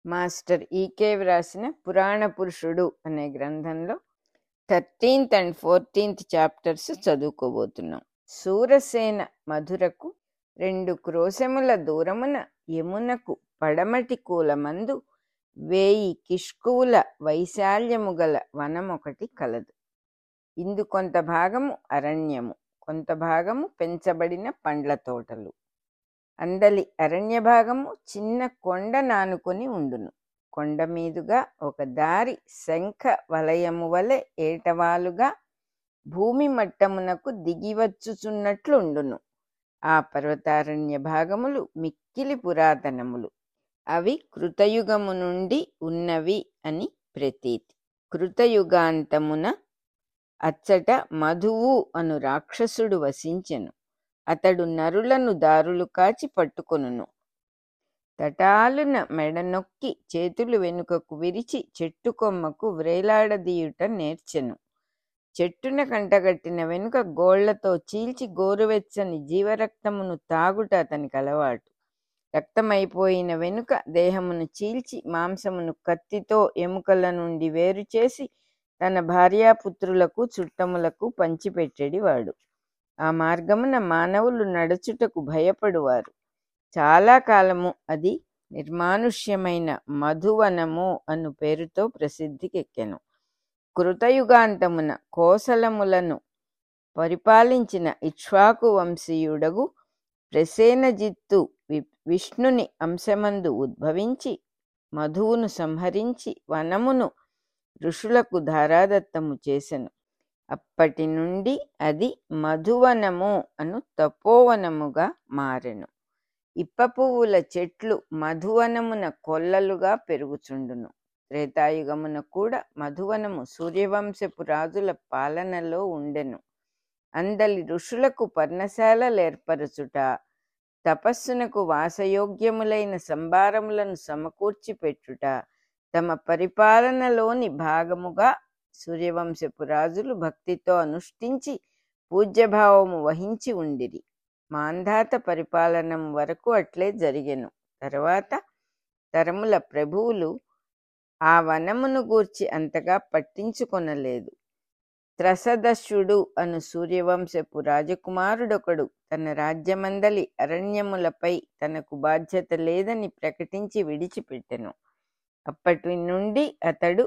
master ఈకే వ్రాసిన పురాణ పురుషుడు అనే గ్రంథంలో థర్టీన్త్ అండ్ ఫోర్టీన్త్ చాప్టర్స్ చదువుకోబోతున్నాం సూరసేన మధురకు రెండు క్రోశముల దూరమున యమునకు పడమటి కూలమందు వేయి కిష్కువుల వైశాల్యము గల వనమొకటి కలదు ఇందు కొంత భాగము అరణ్యము కొంత భాగము పెంచబడిన పండ్ల తోటలు అందలి అరణ్య భాగము చిన్న కొండ నానుకొని ఉండును కొండ మీదుగా ఒక దారి శంఖ వలయము వలె ఏటవాలుగా భూమి మట్టమునకు దిగివచ్చుచున్నట్లుండును ఆ పర్వతారణ్య భాగములు మిక్కిలి పురాతనములు అవి కృతయుగము నుండి ఉన్నవి అని ప్రతీతి కృతయుగాంతమున అచ్చట మధువు అను రాక్షసుడు వసించెను అతడు నరులను దారులు కాచి పట్టుకొనును తటాలున మెడ నొక్కి చేతులు వెనుకకు విరిచి చెట్టు కొమ్మకు వ్రేలాడదీయుట నేర్చెను చెట్టున కంటగట్టిన వెనుక గోళ్లతో చీల్చి గోరువెచ్చని జీవరక్తమును తాగుట అతనికి అలవాటు రక్తమైపోయిన వెనుక దేహమును చీల్చి మాంసమును కత్తితో ఎముకల నుండి వేరు చేసి తన భార్యాపుత్రులకు చుట్టములకు పంచిపెట్టెడివాడు ఆ మార్గమున మానవులు నడుచుటకు భయపడువారు చాలా కాలము అది నిర్మానుష్యమైన మధువనము అను పేరుతో ప్రసిద్ధికెక్కెను కృతయుగాంతమున కోసలములను పరిపాలించిన ఇక్ష్వాకు వంశీయుడగు ప్రసేనజిత్తు వి విష్ణుని అంశమందు ఉద్భవించి మధువును సంహరించి వనమును ఋషులకు ధారాదత్తము చేసెను అప్పటి నుండి అది మధువనము అను తపోవనముగా మారెను ఇప్ప పువ్వుల చెట్లు మధువనమున కొల్లలుగా పెరుగుచుండును త్రేతాయుగమున కూడా మధువనము సూర్యవంశపు రాజుల పాలనలో ఉండెను అందలి ఋషులకు పర్ణశాలలు ఏర్పరచుట తపస్సునకు వాసయోగ్యములైన సంభారములను సమకూర్చి పెట్టుట తమ పరిపాలనలోని భాగముగా సూర్యవంశపు రాజులు భక్తితో అనుష్ఠించి పూజ్యభావము వహించి ఉండిరి మాంధాత పరిపాలనం వరకు అట్లే జరిగెను తర్వాత తరముల ప్రభువులు ఆ వనమును గూర్చి అంతగా పట్టించుకొనలేదు త్రసదస్యుడు అను సూర్యవంశపు రాజకుమారుడొకడు తన రాజ్యమందలి అరణ్యములపై తనకు బాధ్యత లేదని ప్రకటించి విడిచిపెట్టెను అప్పటి నుండి అతడు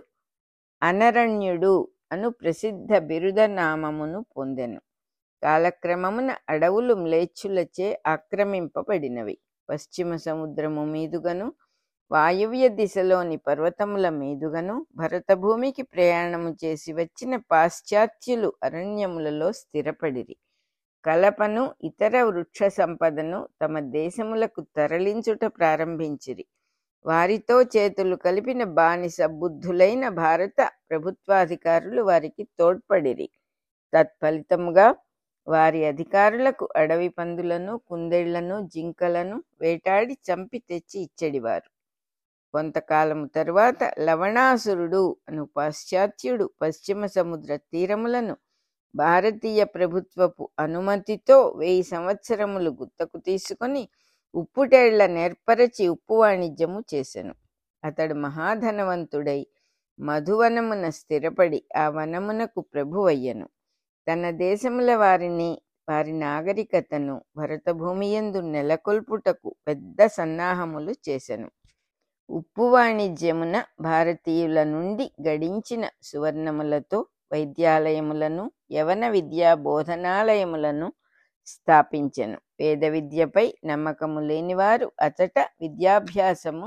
అనరణ్యుడు అను ప్రసిద్ధ బిరుద నామమును పొందెను కాలక్రమమున అడవులు మ్లేచ్చులచే ఆక్రమింపబడినవి పశ్చిమ సముద్రము మీదుగను వాయువ్య దిశలోని పర్వతముల మీదుగను భరతభూమికి ప్రయాణము చేసి వచ్చిన పాశ్చాత్యులు అరణ్యములలో స్థిరపడిరి కలపను ఇతర వృక్ష సంపదను తమ దేశములకు తరలించుట ప్రారంభించిరి వారితో చేతులు కలిపిన బానిస బుద్ధులైన భారత ప్రభుత్వాధికారులు వారికి తోడ్పడిరి తత్ఫలితముగా వారి అధికారులకు అడవి పందులను కుందేళ్లను జింకలను వేటాడి చంపి తెచ్చి ఇచ్చడివారు కొంతకాలము తరువాత లవణాసురుడు అను పాశ్చాత్యుడు పశ్చిమ సముద్ర తీరములను భారతీయ ప్రభుత్వపు అనుమతితో వెయ్యి సంవత్సరములు గుత్తకు తీసుకొని ఉప్పుటేళ్ల నేర్పరచి ఉప్పు వాణిజ్యము చేసెను అతడు మహాధనవంతుడై మధువనమున స్థిరపడి ఆ వనమునకు ప్రభువయ్యను తన దేశముల వారిని వారి నాగరికతను భరతభూమియందు నెలకొల్పుటకు పెద్ద సన్నాహములు చేసెను ఉప్పు వాణిజ్యమున భారతీయుల నుండి గడించిన సువర్ణములతో వైద్యాలయములను యవన విద్యా బోధనాలయములను స్థాపించెను వేద విద్యపై నమ్మకము లేనివారు అచట విద్యాభ్యాసము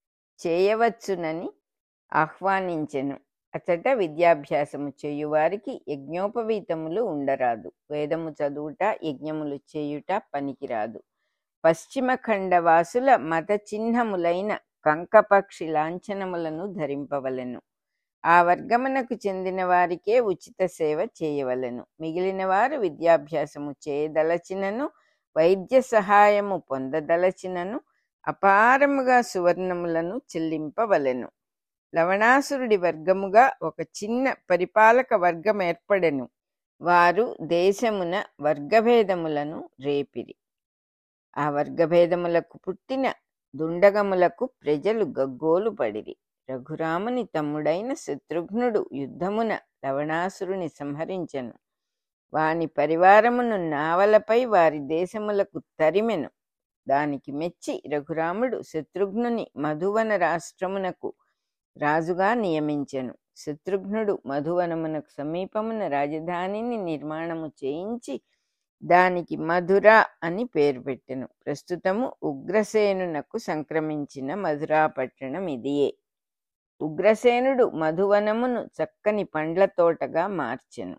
చేయవచ్చునని ఆహ్వానించెను అచట విద్యాభ్యాసము చేయువారికి యజ్ఞోపవీతములు ఉండరాదు వేదము చదువుట యజ్ఞములు చేయుట పనికిరాదు పశ్చిమ ఖండవాసుల మత చిహ్నములైన కంకపక్షి లాంఛనములను ధరింపవలెను ఆ వర్గమునకు చెందిన వారికే ఉచిత సేవ చేయవలెను మిగిలిన వారు విద్యాభ్యాసము చేయదలచినను వైద్య సహాయము పొందదలచినను అపారముగా సువర్ణములను చెల్లింపవలెను లవణాసురుడి వర్గముగా ఒక చిన్న పరిపాలక వర్గం ఏర్పడెను వారు దేశమున వర్గభేదములను రేపిరి ఆ వర్గభేదములకు పుట్టిన దుండగములకు ప్రజలు గగ్గోలు పడిరి రఘురాముని తమ్ముడైన శత్రుఘ్నుడు యుద్ధమున లవణాసురుని సంహరించెను వాని పరివారమును నావలపై వారి దేశములకు తరిమెను దానికి మెచ్చి రఘురాముడు శత్రుఘ్నుని మధువన రాష్ట్రమునకు రాజుగా నియమించెను శత్రుఘ్నుడు మధువనమునకు సమీపమున రాజధానిని నిర్మాణము చేయించి దానికి మధుర అని పేరు పెట్టెను ప్రస్తుతము ఉగ్రసేనునకు సంక్రమించిన మధురా పట్టణం ఇదియే ఉగ్రసేనుడు మధువనమును చక్కని పండ్ల తోటగా మార్చెను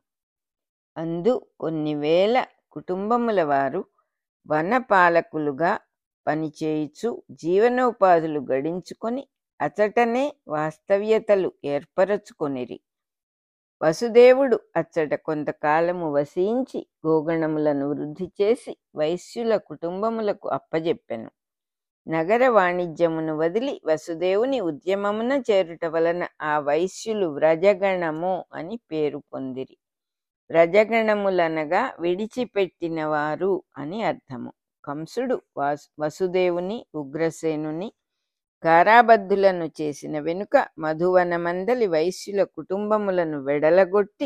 అందు కొన్ని వేల కుటుంబముల వారు వనపాలకులుగా పనిచేయుచు జీవనోపాధులు గడించుకొని అచటనే వాస్తవ్యతలు ఏర్పరచుకొనిరి వసుదేవుడు అచ్చట కొంతకాలము వసించి గోగణములను వృద్ధి చేసి వైశ్యుల కుటుంబములకు అప్పజెప్పెను నగర వాణిజ్యమును వదిలి వసుదేవుని ఉద్యమమున చేరుట వలన ఆ వైశ్యులు వ్రజగణము అని పేరు పొందిరి వ్రజగణములనగా విడిచిపెట్టిన వారు అని అర్థము కంసుడు వాసు వసుదేవుని ఉగ్రసేనుని కారాబద్ధులను చేసిన వెనుక మధువనమందలి వైశ్యుల కుటుంబములను వెడలగొట్టి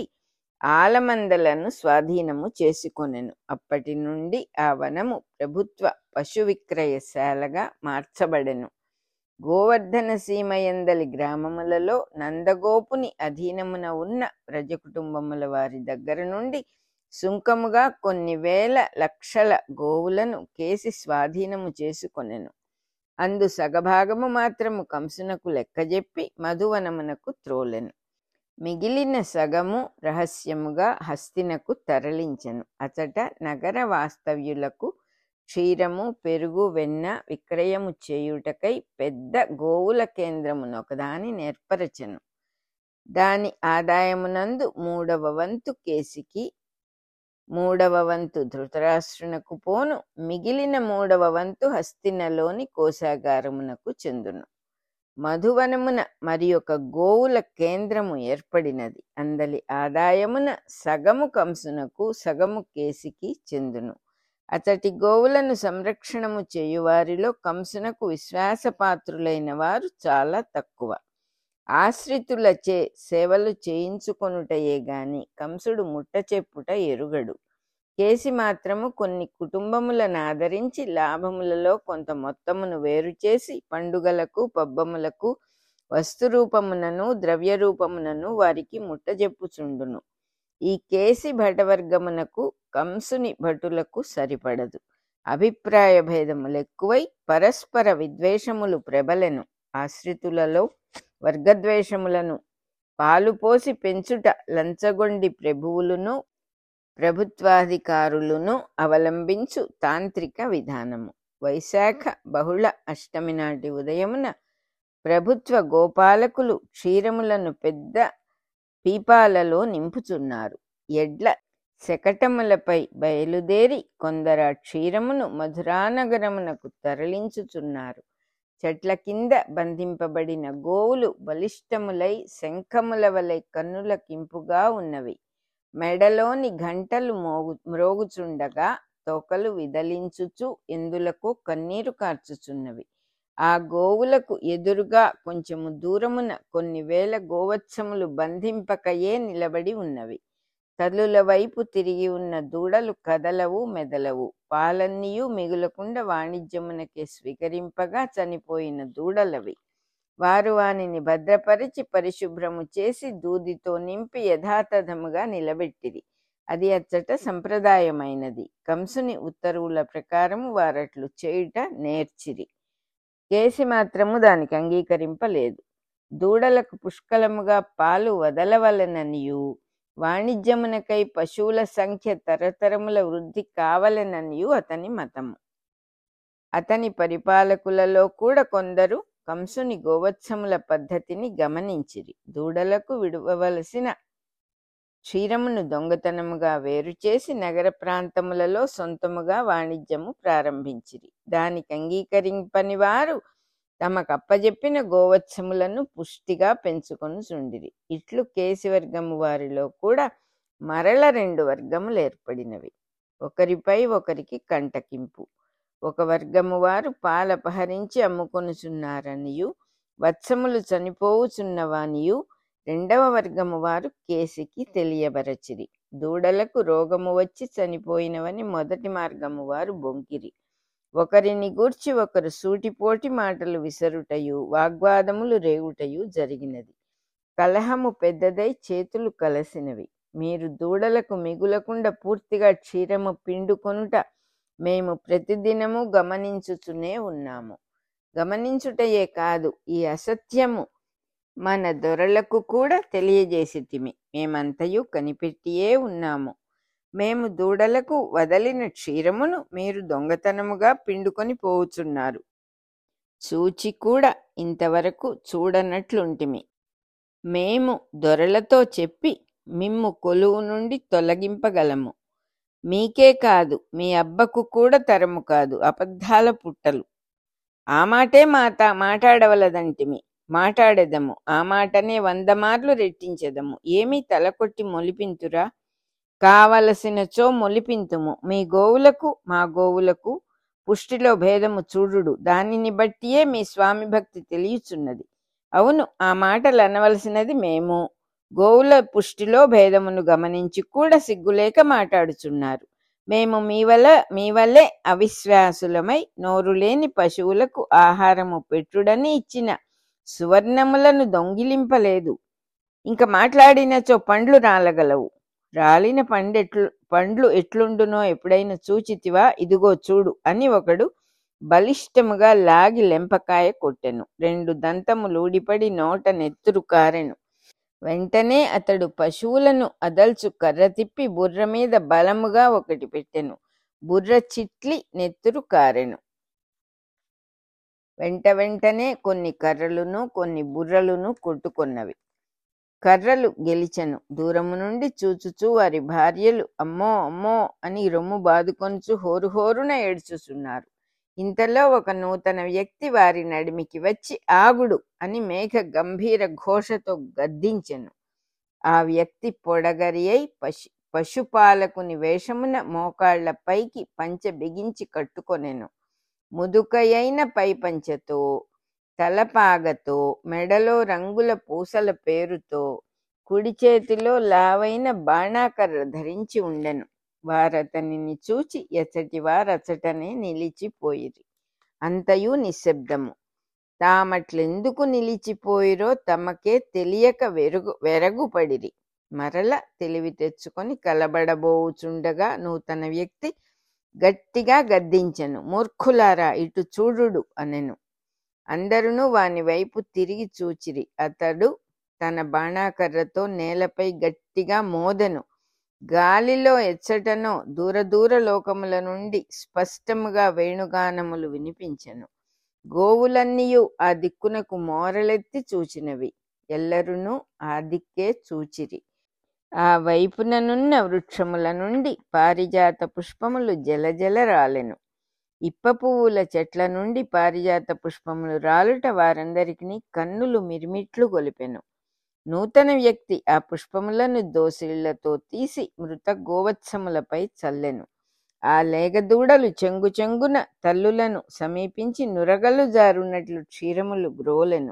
ఆలమందలను స్వాధీనము చేసుకొనెను అప్పటి నుండి ఆ వనము ప్రభుత్వ పశు విక్రయశాలగా మార్చబడెను గోవర్ధన సీమయందలి గ్రామములలో నందగోపుని అధీనమున ఉన్న ప్రజ కుటుంబముల వారి దగ్గర నుండి సుంకముగా కొన్ని వేల లక్షల గోవులను కేసి స్వాధీనము చేసుకొనెను అందు సగభాగము మాత్రము కంసునకు లెక్కజెప్పి మధువనమునకు త్రోలెను మిగిలిన సగము రహస్యముగా హస్తినకు తరలించెను అచట నగర వాస్తవ్యులకు క్షీరము పెరుగు వెన్న విక్రయము చేయుటకై పెద్ద గోవుల కేంద్రమునొకదాని నేర్పరచెను దాని ఆదాయమునందు మూడవ వంతు కేసికి మూడవ వంతు ధృతరాష్ట్రునకు పోను మిగిలిన మూడవ వంతు హస్తినలోని కోశాగారమునకు చెందును మధువనమున మరి ఒక గోవుల కేంద్రము ఏర్పడినది అందలి ఆదాయమున సగము కంసునకు సగము కేసికి చెందును అతటి గోవులను సంరక్షణము చేయువారిలో కంసునకు విశ్వాసపాత్రులైన వారు చాలా తక్కువ ఆశ్రితులచే సేవలు చేయించుకొనుటయే గాని కంసుడు ముట్ట చెప్పుట ఎరుగడు కేసి మాత్రము కొన్ని కుటుంబములను ఆదరించి లాభములలో కొంత మొత్తమును వేరు చేసి పండుగలకు పబ్బములకు వస్తురూపమునను ద్రవ్య రూపమునను వారికి ముట్టజెప్పుచుండును ఈ కేసి భటవర్గమునకు కంసుని భటులకు సరిపడదు అభిప్రాయ భేదములు ఎక్కువై పరస్పర విద్వేషములు ప్రబలెను ఆశ్రితులలో వర్గద్వేషములను పాలుపోసి పెంచుట లంచగొండి ప్రభువులను ప్రభుత్వాధికారులను అవలంబించు తాంత్రిక విధానము వైశాఖ బహుళ అష్టమి నాటి ఉదయమున ప్రభుత్వ గోపాలకులు క్షీరములను పెద్ద పీపాలలో నింపుచున్నారు ఎడ్ల శకటములపై బయలుదేరి కొందర క్షీరమును మధురానగరమునకు తరలించుచున్నారు చెట్ల కింద బంధింపబడిన గోవులు బలిష్టములై శంఖముల వలె కన్నులకింపుగా ఉన్నవి మెడలోని గంటలు మోగు మ్రోగుచుండగా తోకలు విదలించుచు ఎందులకు కన్నీరు కార్చుచున్నవి ఆ గోవులకు ఎదురుగా కొంచెము దూరమున కొన్ని వేల గోవత్సములు బంధింపకయే నిలబడి ఉన్నవి తల్లుల వైపు తిరిగి ఉన్న దూడలు కదలవు మెదలవు పాలన్నీయు మిగులకుండా వాణిజ్యమునకే స్వీకరింపగా చనిపోయిన దూడలవి వారు వానిని భద్రపరిచి పరిశుభ్రము చేసి దూదితో నింపి యథాతథముగా నిలబెట్టిరి అది అచ్చట సంప్రదాయమైనది కంసుని ఉత్తర్వుల ప్రకారము వారట్లు చేయుట నేర్చిరి కేసి మాత్రము దానికి అంగీకరింపలేదు దూడలకు పుష్కలముగా పాలు వదలవలననియు వాణిజ్యమునకై పశువుల సంఖ్య తరతరముల వృద్ధి కావలననియు అతని మతము అతని పరిపాలకులలో కూడా కొందరు కంసుని గోవత్సముల పద్ధతిని గమనించిరి దూడలకు విడవలసిన క్షీరమును దొంగతనముగా వేరు చేసి నగర ప్రాంతములలో సొంతముగా వాణిజ్యము ప్రారంభించిరి దానికి అంగీకరింపని వారు తమకప్పజెప్పిన గోవత్సములను పుష్టిగా పెంచుకొని చుండిరి ఇట్లు కేశవర్గము వారిలో కూడా మరల రెండు వర్గములు ఏర్పడినవి ఒకరిపై ఒకరికి కంటకింపు ఒక వర్గము వారు పాలపహరించి అమ్ముకొనుచున్నారనియు వత్సములు చనిపోవుచున్నవానియు రెండవ వర్గము వారు కేసికి తెలియబరచిరి దూడలకు రోగము వచ్చి చనిపోయినవని మొదటి మార్గము వారు బొంకిరి ఒకరిని గూర్చి ఒకరు సూటిపోటి మాటలు విసరుటయు వాగ్వాదములు రేగుటయు జరిగినది కలహము పెద్దదై చేతులు కలసినవి మీరు దూడలకు మిగులకుండా పూర్తిగా క్షీరము పిండుకొనుట మేము ప్రతిదినము గమనించుచునే ఉన్నాము గమనించుటయే కాదు ఈ అసత్యము మన దొరలకు కూడా తెలియజేసితిమి మేమంతయు కనిపెట్టియే ఉన్నాము మేము దూడలకు వదలిన క్షీరమును మీరు దొంగతనముగా పిండుకొని పోవుచున్నారు చూచి కూడా ఇంతవరకు చూడనట్లుంటిమి మేము దొరలతో చెప్పి మిమ్ము కొలువు నుండి తొలగింపగలము మీకే కాదు మీ అబ్బకు కూడా తరము కాదు అబద్ధాల పుట్టలు ఆ మాటే మాత మాట్లాడవలదంటిమి మాట్లాడెదము ఆ మాటనే వంద మార్లు రెట్టించెదము ఏమీ తలకొట్టి మొలిపింతురా కావలసినచో మొలిపింతుము మీ గోవులకు మా గోవులకు పుష్టిలో భేదము చూడుడు దానిని బట్టియే మీ స్వామి భక్తి తెలియచున్నది అవును ఆ మాటలు అనవలసినది మేము గోవుల పుష్టిలో భేదమును గమనించి కూడా సిగ్గులేక మాట్లాడుచున్నారు మేము మీ వల్ల మీ వల్లే అవిశ్వాసులమై నోరు లేని పశువులకు ఆహారము పెట్టుడని ఇచ్చిన సువర్ణములను దొంగిలింపలేదు ఇంక మాట్లాడినచో పండ్లు రాలగలవు రాలిన పండెట్లు పండ్లు ఎట్లుండునో ఎప్పుడైనా చూచితివా ఇదిగో చూడు అని ఒకడు బలిష్టముగా లాగి లెంపకాయ కొట్టెను రెండు దంతములు ఊడిపడి నోట నెత్తురు కారెను వెంటనే అతడు పశువులను అదల్చు కర్ర తిప్పి బుర్ర మీద బలముగా ఒకటి పెట్టెను బుర్ర చిట్లి నెత్తురు కారెను వెంట వెంటనే కొన్ని కర్రలును కొన్ని బుర్రలును కొట్టుకొన్నవి కర్రలు గెలిచెను దూరము నుండి చూచుచూ వారి భార్యలు అమ్మో అమ్మో అని రొమ్ము బాదుకొనుచు హోరు హోరున ఏడ్చుచున్నారు ఇంతలో ఒక నూతన వ్యక్తి వారి నడిమికి వచ్చి ఆగుడు అని మేఘ గంభీర ఘోషతో గద్దించెను ఆ వ్యక్తి పొడగరి అయి పశు పశుపాలకుని వేషమున మోకాళ్ల పైకి పంచె బిగించి కట్టుకొనెను ముదుకయైన పైపంచెతో తలపాగతో మెడలో రంగుల పూసల పేరుతో కుడి చేతిలో లావైన బాణాకర్ర ధరించి ఉండెను వారతనిని చూచి ఎచ్చటి వారచటనే నిలిచిపోయిరి అంతయు నిశ్శబ్దము తామట్లెందుకు నిలిచిపోయిరో తమకే తెలియక వెరుగు వెరగుపడిరి మరల తెలివి తెచ్చుకొని కలబడబోచుండగా నూతన వ్యక్తి గట్టిగా గద్దించెను మూర్ఖులారా ఇటు చూడుడు అనెను అందరును వాని వైపు తిరిగి చూచిరి అతడు తన బాణాకర్రతో నేలపై గట్టిగా మోదెను గాలిలో ఎచ్చటనో దూర దూర లోకముల నుండి స్పష్టముగా వేణుగానములు వినిపించెను గోవులన్నీయు ఆ దిక్కునకు మోరలెత్తి చూచినవి ఎల్లరును ఆ దిక్కే చూచిరి ఆ వైపుననున్న వృక్షముల నుండి పారిజాత పుష్పములు జలజల రాలెను ఇప్ప పువ్వుల చెట్ల నుండి పారిజాత పుష్పములు రాలుట వారందరికీ కన్నులు మిరిమిట్లు గొలిపెను నూతన వ్యక్తి ఆ పుష్పములను దోసిళ్లతో తీసి మృత గోవత్సములపై చల్లెను ఆ లేగదూడలు చెంగు చెంగున తల్లులను సమీపించి నురగలు జారున్నట్లు క్షీరములు గ్రోలెను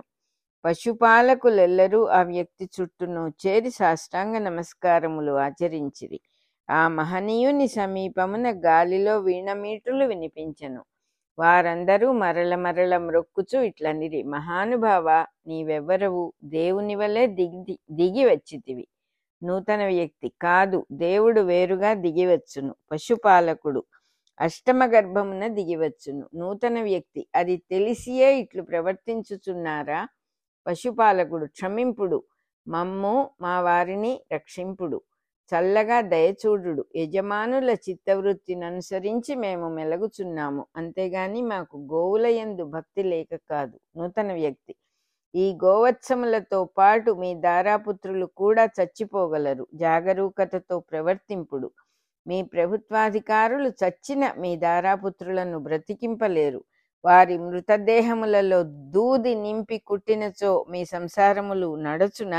పశుపాలకులెల్లరూ ఆ వ్యక్తి చుట్టూను చేరి సాష్టాంగ నమస్కారములు ఆచరించిరి ఆ మహనీయుని సమీపమున గాలిలో వీణమీటులు వినిపించెను వారందరూ మరల మరల మ్రొక్కుచూ ఇట్లనిరి మహానుభావ నీవెవ్వరవు దేవుని వలె దిగి దిగి వచ్చితివి నూతన వ్యక్తి కాదు దేవుడు వేరుగా దిగివచ్చును పశుపాలకుడు అష్టమ గర్భమున దిగివచ్చును నూతన వ్యక్తి అది తెలిసియే ఇట్లు ప్రవర్తించుచున్నారా పశుపాలకుడు క్షమింపుడు మమ్ము మా వారిని రక్షింపుడు చల్లగా దయచూడుడు యజమానుల చిత్తవృత్తిని అనుసరించి మేము మెలగుచున్నాము అంతేగాని మాకు గోవుల యందు భక్తి లేక కాదు నూతన వ్యక్తి ఈ గోవత్సములతో పాటు మీ దారాపుత్రులు కూడా చచ్చిపోగలరు జాగరూకతతో ప్రవర్తింపుడు మీ ప్రభుత్వాధికారులు చచ్చిన మీ దారాపుత్రులను బ్రతికింపలేరు వారి మృతదేహములలో దూది నింపి కుట్టినచో మీ సంసారములు నడచునా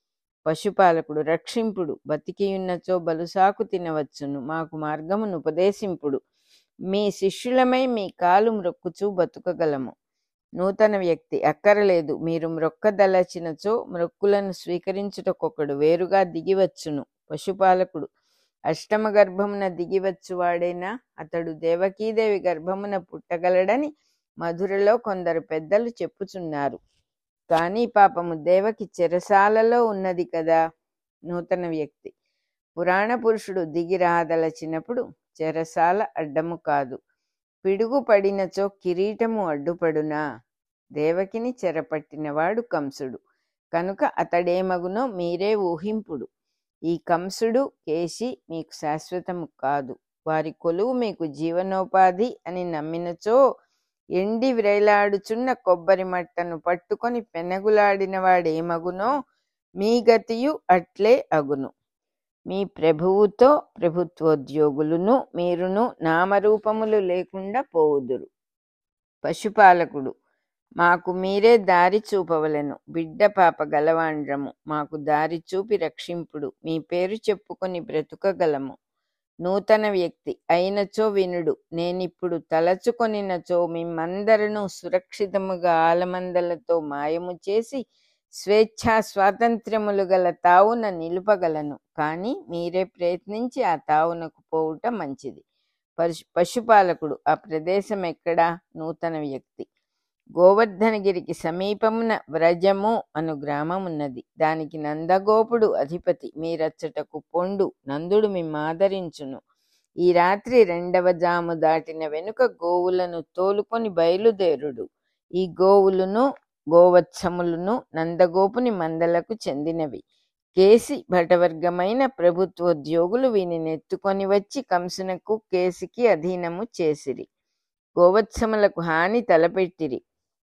పశుపాలకుడు రక్షింపుడు బతికియున్నచో బలుసాకు తినవచ్చును మాకు మార్గమును ఉపదేశింపుడు మీ శిష్యులమై మీ కాలు మ్రొక్కుచూ బతుకగలము నూతన వ్యక్తి అక్కరలేదు మీరు మ్రొక్కదలచినచో మ్రొక్కులను స్వీకరించుటకొకడు వేరుగా దిగివచ్చును పశుపాలకుడు అష్టమ గర్భమున దిగివచ్చువాడేనా అతడు దేవకీదేవి గర్భమున పుట్టగలడని మధురలో కొందరు పెద్దలు చెప్పుచున్నారు కానీ పాపము దేవకి చెరసాలలో ఉన్నది కదా నూతన వ్యక్తి పురాణ పురుషుడు దిగి రాదలచినప్పుడు చెరసాల అడ్డము కాదు పిడుగు పడినచో కిరీటము అడ్డుపడునా దేవకిని చెరపట్టినవాడు కంసుడు కనుక అతడేమగునో మీరే ఊహింపుడు ఈ కంసుడు కేసి మీకు శాశ్వతము కాదు వారి కొలువు మీకు జీవనోపాధి అని నమ్మినచో ఎండి వ్రేలాడుచున్న కొబ్బరి మట్టను పట్టుకొని పెనగులాడిన వాడేమగునో మీ గతియు అట్లే అగును మీ ప్రభువుతో ప్రభుత్వోద్యోగులును మీరును నామరూపములు లేకుండా పోవుదురు పశుపాలకుడు మాకు మీరే దారి చూపవలెను బిడ్డ పాప గలవాండ్రము మాకు దారి చూపి రక్షింపుడు మీ పేరు చెప్పుకొని బ్రతుకగలము నూతన వ్యక్తి అయినచో వినుడు నేనిప్పుడు తలచుకొనినచో మిమ్మందరను సురక్షితముగా ఆలమందలతో మాయము చేసి స్వేచ్ఛా స్వాతంత్ర్యములు గల తావున నిలుపగలను కానీ మీరే ప్రయత్నించి ఆ తావునకు పోవుట మంచిది పశు పశుపాలకుడు ఆ ప్రదేశం ఎక్కడా నూతన వ్యక్తి గోవర్ధనగిరికి సమీపమున వ్రజము అను గ్రామం ఉన్నది దానికి నందగోపుడు అధిపతి మీరచ్చటకు పొండు నందుడు మిమ్మాదరించును ఈ రాత్రి రెండవ జాము దాటిన వెనుక గోవులను తోలుకొని బయలుదేరుడు ఈ గోవులను గోవత్సములను నందగోపుని మందలకు చెందినవి కేసి భటవర్గమైన ప్రభుత్వోద్యోగులు వీనిని ఎత్తుకొని వచ్చి కంసునకు కేసికి అధీనము చేసిరి గోవత్సములకు హాని తలపెట్టిరి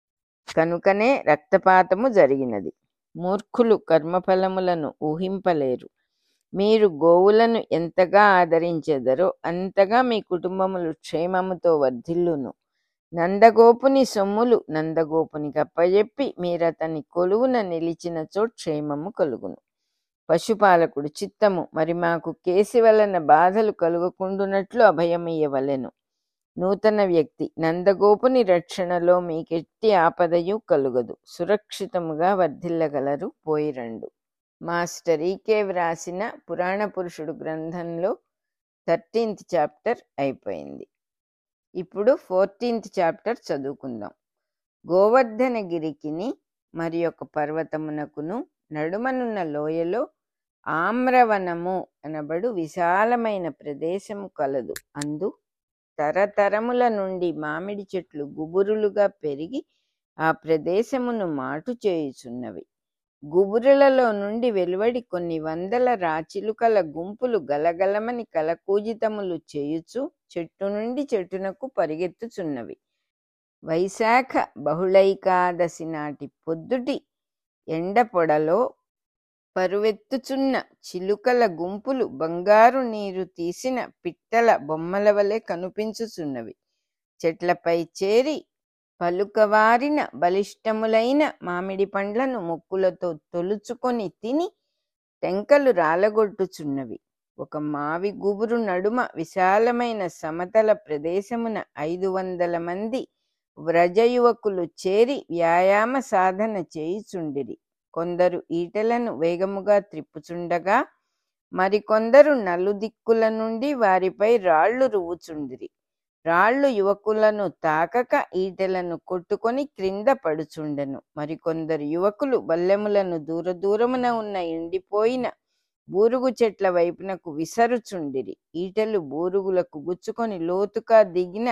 కనుకనే రక్తపాతము జరిగినది మూర్ఖులు కర్మఫలములను ఊహింపలేరు మీరు గోవులను ఎంతగా ఆదరించెదరో అంతగా మీ కుటుంబములు క్షేమముతో వర్ధిల్లును నందగోపుని సొమ్ములు నందగోపునికి అప్పజెప్పి మీరతని కొలువున నిలిచినచో క్షేమము కలుగును పశుపాలకుడు చిత్తము మరి మాకు కేసి వలన బాధలు కలుగకుండునట్లు అభయమియ్యవలెను నూతన వ్యక్తి నందగోపుని రక్షణలో మీకెట్టి ఆపదయు కలుగదు సురక్షితముగా వర్ధిల్లగలరు పోయిరండు మాస్టర్ ఈకే వ్రాసిన పురాణ పురుషుడు గ్రంథంలో థర్టీన్త్ చాప్టర్ అయిపోయింది ఇప్పుడు ఫోర్టీన్త్ చాప్టర్ చదువుకుందాం గోవర్ధనగిరికిని మరి ఒక పర్వతమునకును నడుమనున్న లోయలో ఆమ్రవనము అనబడు విశాలమైన ప్రదేశము కలదు అందు తరతరముల నుండి మామిడి చెట్లు గుబురులుగా పెరిగి ఆ ప్రదేశమును మాటు చేయుచున్నవి గుబురులలో నుండి వెలువడి కొన్ని వందల రాచిలుకల గుంపులు గలగలమని కలకూజితములు చేయుచు చెట్టు నుండి చెట్టునకు పరిగెత్తుచున్నవి వైశాఖ బహుళైకాదశి నాటి పొద్దుటి ఎండ పొడలో పరువెత్తుచున్న చిలుకల గుంపులు బంగారు నీరు తీసిన పిట్టల బొమ్మల వలె కనిపించుచున్నవి చెట్లపై చేరి పలుకవారిన బలిష్టములైన మామిడి పండ్లను ముక్కులతో తొలుచుకొని తిని టెంకలు రాలగొట్టుచున్నవి ఒక మావి గుబురు నడుమ విశాలమైన సమతల ప్రదేశమున ఐదు వందల మంది వ్రజయువకులు చేరి వ్యాయామ సాధన చేయుచుండిరి కొందరు ఈటెలను వేగముగా త్రిప్పుచుండగా మరికొందరు నలుదిక్కుల నుండి వారిపై రాళ్లు రువ్వుచుండిరి రాళ్లు యువకులను తాకక ఈటెలను కొట్టుకొని క్రింద పడుచుండెను మరికొందరు యువకులు బల్లెములను దూర దూరమున ఉన్న ఎండిపోయిన బూరుగు చెట్ల వైపునకు విసరుచుండిరి ఈటెలు బూరుగులకు గుచ్చుకొని లోతుగా దిగిన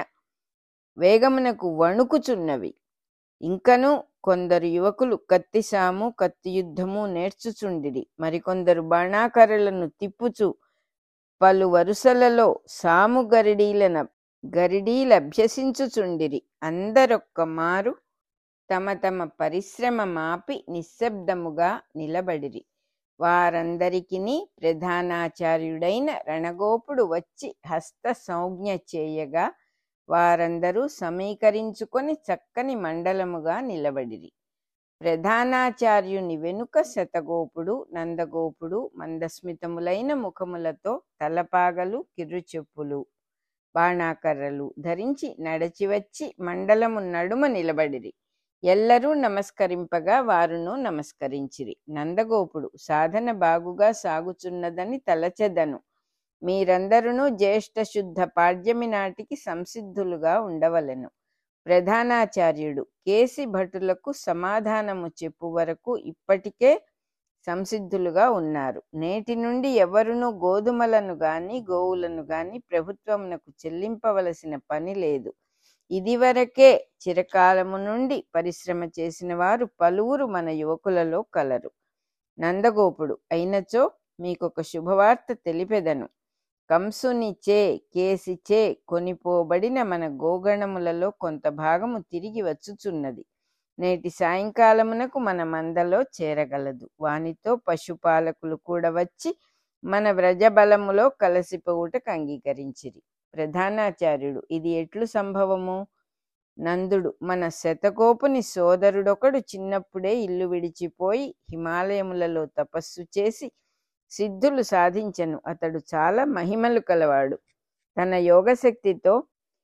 వేగమునకు వణుకుచున్నవి ఇంకను కొందరు యువకులు కత్తి సాము కత్తి యుద్ధము నేర్చుచుండిరి మరికొందరు బాణాకరలను తిప్పుచు పలు వరుసలలో సాము గరిడీలన గరిడీలభ్యసించుచుండిరి అందరొక్క మారు తమ తమ పరిశ్రమ మాపి నిశ్శబ్దముగా నిలబడిరి వారందరికిని ప్రధానాచార్యుడైన రణగోపుడు వచ్చి హస్త సంజ్ఞ చేయగా వారందరూ సమీకరించుకొని చక్కని మండలముగా నిలబడిరి ప్రధానాచార్యుని వెనుక శతగోపుడు నందగోపుడు మందస్మితములైన ముఖములతో తలపాగలు కిర్రుచెప్పులు బాణాకర్రలు ధరించి నడచి వచ్చి మండలము నడుమ నిలబడిరి ఎల్లరూ నమస్కరింపగా వారును నమస్కరించిరి నందగోపుడు సాధన బాగుగా సాగుచున్నదని తలచెదను మీరందరూ జ్యేష్ఠ శుద్ధ పాడ్యమి నాటికి సంసిద్ధులుగా ఉండవలెను ప్రధానాచార్యుడు కేసి భటులకు సమాధానము చెప్పు వరకు ఇప్పటికే సంసిద్ధులుగా ఉన్నారు నేటి నుండి ఎవరునూ గోధుమలను గాని గోవులను గాని ప్రభుత్వమునకు చెల్లింపవలసిన పని లేదు ఇదివరకే చిరకాలము నుండి పరిశ్రమ చేసిన వారు పలువురు మన యువకులలో కలరు నందగోపుడు అయినచో మీకొక శుభవార్త తెలిపెదను కంసునిచే కేసిచే కొనిపోబడిన మన గోగణములలో కొంత భాగము తిరిగి వచ్చుచున్నది నేటి సాయంకాలమునకు మన మందలో చేరగలదు వానితో పశుపాలకులు కూడా వచ్చి మన వ్రజబలములో కలసిపోవుటకు అంగీకరించిరి ప్రధానాచార్యుడు ఇది ఎట్లు సంభవము నందుడు మన శతకోపుని సోదరుడొకడు చిన్నప్పుడే ఇల్లు విడిచిపోయి హిమాలయములలో తపస్సు చేసి సిద్ధులు సాధించెను అతడు చాలా మహిమలు కలవాడు తన యోగశక్తితో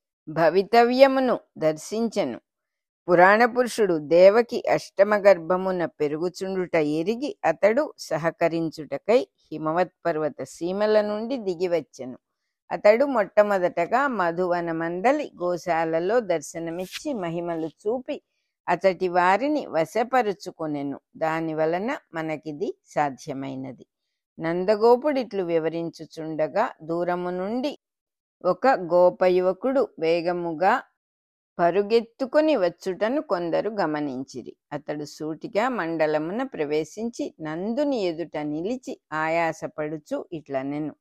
భవితవ్యమును దర్శించెను పురాణ పురుషుడు దేవకి అష్టమ గర్భమున పెరుగుచుండుట ఎరిగి అతడు సహకరించుటకై హిమవత్ పర్వత సీమల నుండి దిగివచ్చెను అతడు మొట్టమొదటగా మధువన మందలి గోశాలలో దర్శనమిచ్చి మహిమలు చూపి అతటి వారిని వశపరుచుకొనెను దాని వలన మనకిది సాధ్యమైనది నందగోపుడిట్లు వివరించుచుండగా దూరము నుండి ఒక గోపయువకుడు వేగముగా పరుగెత్తుకొని వచ్చుటను కొందరు గమనించిరి అతడు సూటిగా మండలమున ప్రవేశించి నందుని ఎదుట నిలిచి ఆయాసపడుచు ఇట్లనెను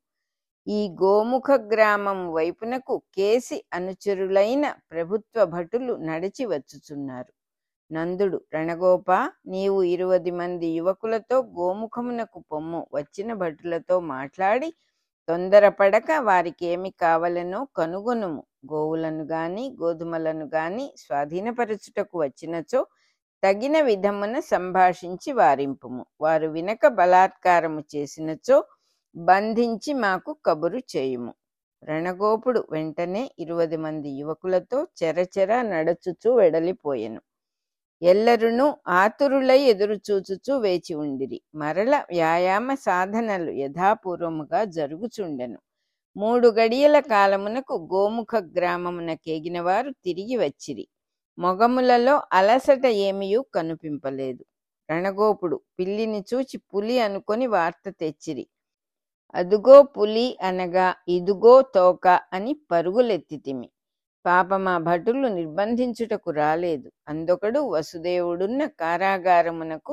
ఈ గోముఖ గ్రామం వైపునకు కేసి అనుచరులైన ప్రభుత్వ భటులు నడిచి వచ్చుచున్నారు నందుడు రణగోప నీవు ఇరువది మంది యువకులతో గోముఖమునకు పొమ్ము వచ్చిన భటులతో మాట్లాడి తొందరపడక వారికి ఏమి కావలెనో కనుగొనుము గోవులను గాని గోధుమలను గాని స్వాధీనపరచుటకు వచ్చినచో తగిన విధమున సంభాషించి వారింపుము వారు వినక బలాత్కారము చేసినచో బంధించి మాకు కబురు చేయుము రణగోపుడు వెంటనే ఇరువది మంది యువకులతో చెరచెర నడచుచూ వెడలిపోయెను ఎల్లరును ఆతురులై ఎదురుచూచుచూ వేచి ఉండిరి మరల వ్యాయామ సాధనలు యథాపూర్వముగా జరుగుచుండెను మూడు గడియల కాలమునకు గోముఖ గ్రామమున కేగిన వారు తిరిగి వచ్చిరి మొగములలో అలసట ఏమియూ కనుపింపలేదు రణగోపుడు పిల్లిని చూచి పులి అనుకొని వార్త తెచ్చిరి అదుగో పులి అనగా ఇదుగో తోక అని పరుగులెత్తితిమి పాపమా భటులు నిర్బంధించుటకు రాలేదు అందొకడు వసుదేవుడున్న కారాగారమునకు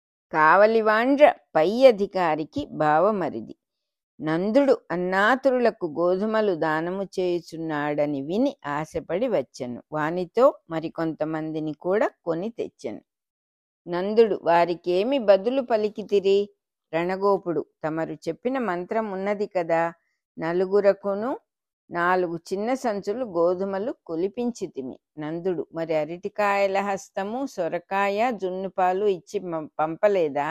కావలివాండ్ర పై అధికారికి భావమరిది నందుడు అన్నాతురులకు గోధుమలు దానము చేయుచున్నాడని విని ఆశపడి వచ్చెను వానితో మరికొంతమందిని కూడా కొని తెచ్చెను నందుడు వారికేమి బదులు పలికితిరి రణగోపుడు తమరు చెప్పిన మంత్రం ఉన్నది కదా నలుగురకును నాలుగు చిన్న సంచులు గోధుమలు కొలిపించితిమి నందుడు మరి అరటికాయల హస్తము సొరకాయ జున్నుపాలు ఇచ్చి మ- పంపలేదా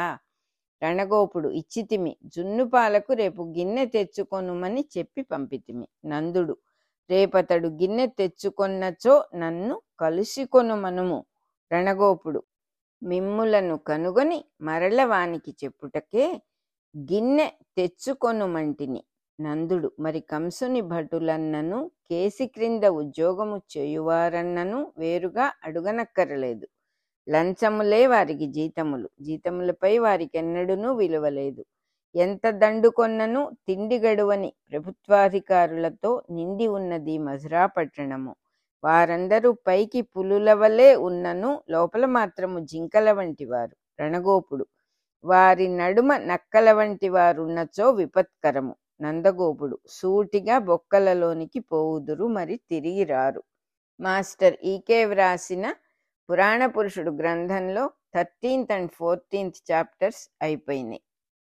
రణగోపుడు ఇచ్చితిమి జున్నుపాలకు రేపు గిన్నె తెచ్చుకొనుమని చెప్పి పంపితిమి నందుడు రేపతడు గిన్నె తెచ్చుకొన్నచో నన్ను కలుసుకొనుమనుము రణగోపుడు మిమ్ములను కనుగొని మరల వానికి చెప్పుటకే గిన్నె తెచ్చుకొనుమంటిని నందుడు మరి కంసుని భటులన్నను కేసి క్రింద ఉద్యోగము చేయువారన్నను వేరుగా అడుగనక్కరలేదు లంచములే వారికి జీతములు జీతములపై వారికెన్నడూనూ విలువలేదు ఎంత దండుకొన్నను తిండి గడువని ప్రభుత్వాధికారులతో నిండి ఉన్నది మధురా పట్టణము వారందరూ పైకి పులుల వలె ఉన్నను లోపల మాత్రము జింకల వంటి వారు రణగోపుడు వారి నడుమ నక్కల వంటి వారున్నచో విపత్కరము నందగోపుడు సూటిగా బొక్కలలోనికి పోవుదురు మరి తిరిగి రారు మాస్టర్ ఈకే వ్రాసిన పురాణ పురుషుడు గ్రంథంలో థర్టీన్త్ అండ్ ఫోర్టీన్త్ చాప్టర్స్ అయిపోయినాయి